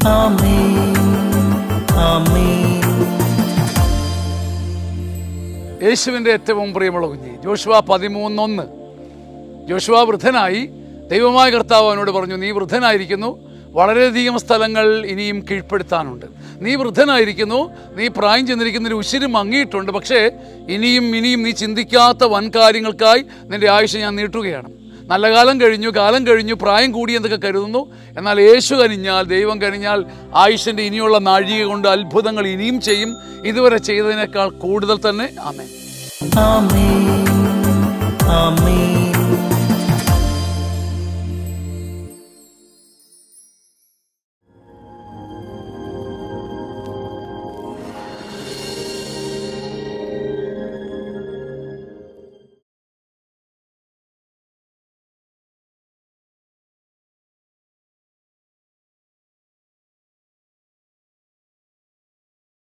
ആമേൻ ആമേൻ യേശുവിൻ്റെ ഏറ്റവും പ്രിയമുള്ള കുഞ്ഞ് ജോഷുവ പതിമൂന്നൊന്ന് ജോഷുവ വൃദ്ധനായി ദൈവമായ കർത്താവ് അവനോട് പറഞ്ഞു നീ വൃദ്ധനായിരിക്കുന്നു വളരെയധികം സ്ഥലങ്ങൾ ഇനിയും കീഴ്പ്പെടുത്താനുണ്ട് നീ വൃദ്ധനായിരിക്കുന്നു നീ പ്രായം ചെന്നിരിക്കുന്നതിന് ഉശിരും മങ്ങിയിട്ടുണ്ട് പക്ഷേ ഇനിയും ഇനിയും നീ ചിന്തിക്കാത്ത വൻ കാര്യങ്ങൾക്കായി നിന്റെ ആയുഷ് ഞാൻ നീട്ടുകയാണ് നല്ല കാലം കഴിഞ്ഞു കാലം കഴിഞ്ഞു പ്രായം കൂടി എന്നൊക്കെ കരുതുന്നു എന്നാൽ യേശു കനിഞ്ഞാൽ ദൈവം കനിഞ്ഞാൽ ആയുഷിൻ്റെ ഇനിയുള്ള നാഴിക കൊണ്ട് അത്ഭുതങ്ങൾ ഇനിയും ചെയ്യും ഇതുവരെ ചെയ്തതിനേക്കാൾ കൂടുതൽ തന്നെ ആമേൻ ആമേൻ ആമേൻ